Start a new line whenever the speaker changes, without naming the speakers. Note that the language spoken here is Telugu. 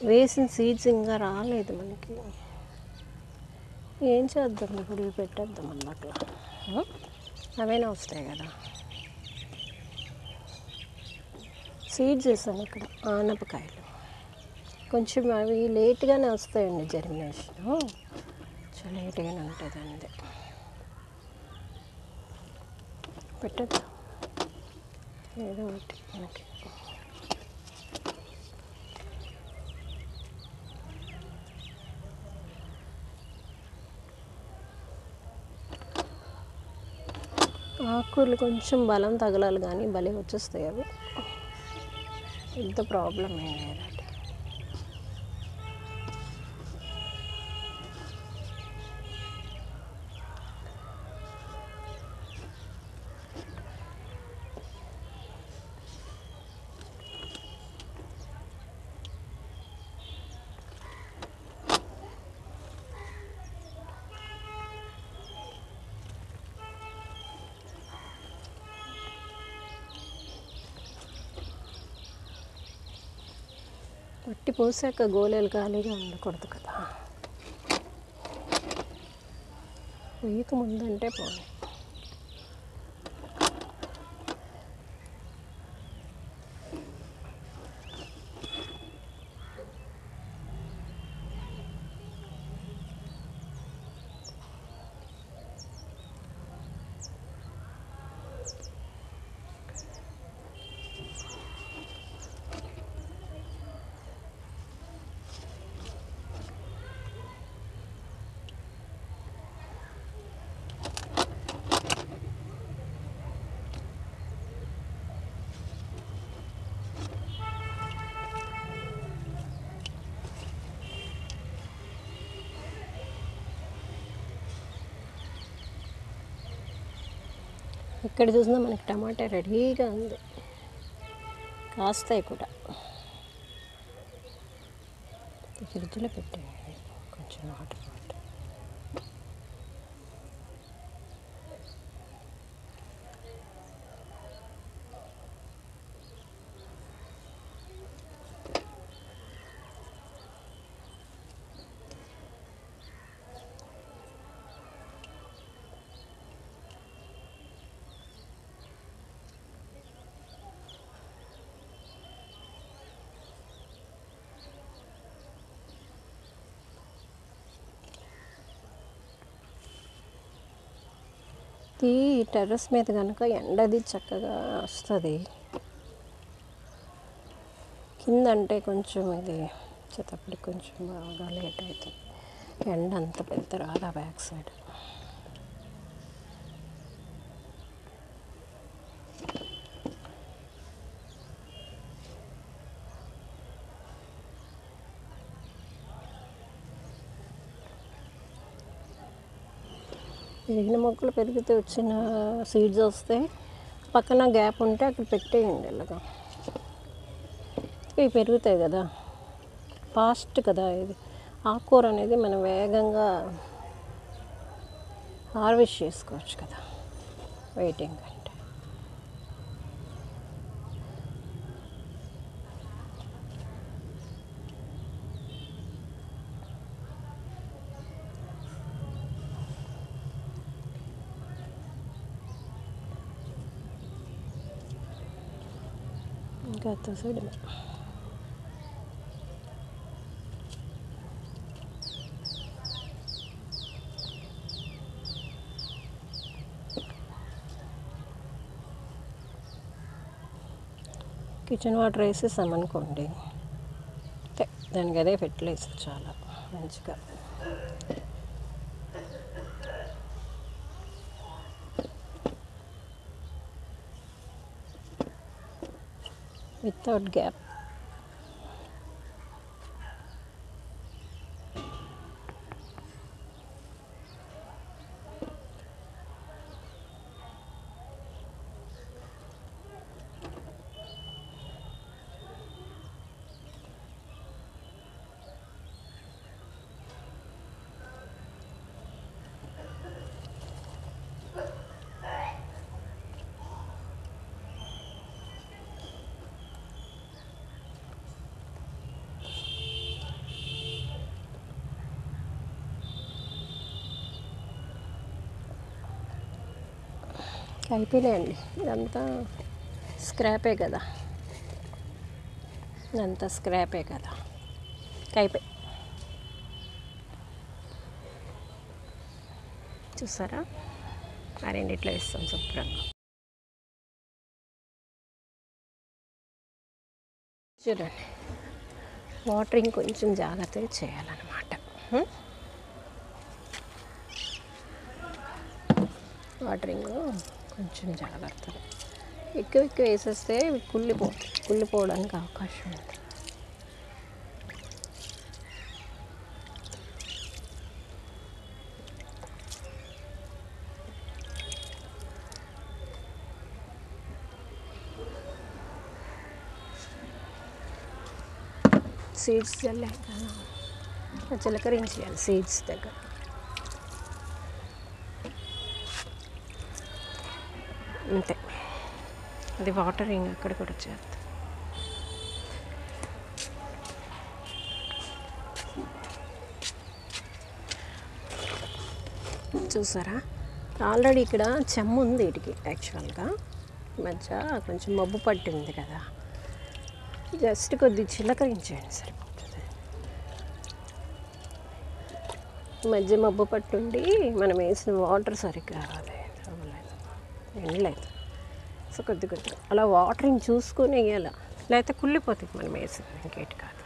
వేసిన సీడ్స్ ఇంకా రాలేదు మనకి ఏం చేద్దాం ఇప్పుడు ఇవి పెట్టేద్దాం అన్న అట్లా ఆ? అవైనా వస్తాయి కదా సీడ్స్ వేసాను ఇక్కడ ఆనపకాయలు కొంచెం అవి లేట్గానే వస్తాయండి జర్మినేషన్ చాలా లేట్గానే ఉంటుంది అంతే పెట్టద్దాం ఏదో ఒకటి మనకి ఆకుకూరలు కొంచెం బలం తగలాలి కానీ భలే వచ్చేస్తాయి అవి పెద్ద ప్రాబ్లం ఏం లేదండి మట్టి పోసాక గోళీలు ఖాళీగా ఉండకూడదు కదా వెయ్యక ముందంటే పోనీ ఎక్కడ చూసినా మనకి టమాటా రెడీగా ఉంది కాస్తాయి కూడా ఫ్రిడ్జ్లో పెట్టేయండి కొంచెం వాటర్ వాటర్ ఈ టెర్రస్ మీద కనుక ఎండది చక్కగా వస్తుంది కింద అంటే కొంచెం ఇది చేతప్పటికి కొంచెం బాగా లేట్ అవుతుంది ఎండ అంత పెద్ద రాదు ఆ బ్యాక్ సైడ్ పెరిగిన మొక్కలు పెరిగితే వచ్చిన సీడ్స్ వస్తే పక్కన గ్యాప్ ఉంటే అక్కడ పెట్టేయండి ఇలాగా ఇవి పెరుగుతాయి కదా ఫాస్ట్ కదా ఇది ఆకుకూర అనేది మనం వేగంగా హార్వెస్ట్ చేసుకోవచ్చు కదా వెయిటింగ్ అంటే ఇంకా సైడ్ కిచెన్ వాటర్ వేసేసామనుకోండి అంతే దానికి అదే ఫెర్టిలైజర్ చాలా మంచిగా వితౌట్ గ్యాప్ అయిపోయినాయండి ఇదంతా స్క్రాపే కదా ఇదంతా స్క్రాపే కదా అయిపోయి చూసారా ఆ రెండిట్లో ఇస్తాం శుభ్రంగా చూడండి వాటరింగ్ కొంచెం జాగ్రత్తగా చేయాలన్నమాట హ్మ్? వాటరింగ్ కొంచెం జాగ్రత్త ఎక్కువ ఎక్కువ వేసేస్తే ఇవి కుళ్ళిపోతాయి కుళ్ళిపోవడానికి అవకాశం ఉంది సీడ్స్ చల్లాక చిలకరించేయాలి సీడ్స్ దగ్గర అంతే అది వాటరింగ్ అక్కడ కూడా చేద్దాం చూసారా ఆల్రెడీ ఇక్కడ చెమ్మ ఉంది వీటికి యాక్చువల్గా ఈ మధ్య కొంచెం మబ్బు పట్టింది కదా జస్ట్ కొద్ది చిలకరించేయండి సరిపోతుంది ఈ మధ్య మబ్బు పట్టుండి మనం వేసిన వాటర్ సరిగ్గా రాలేదు అవ్వలేదు ఎండలేదు సో కొద్ది కొద్దిగా అలా వాటరింగ్ చూసుకొని వేయాలి లేకపోతే కుళ్ళిపోతుంది మనం వేసింది ఇంకేటి కాదు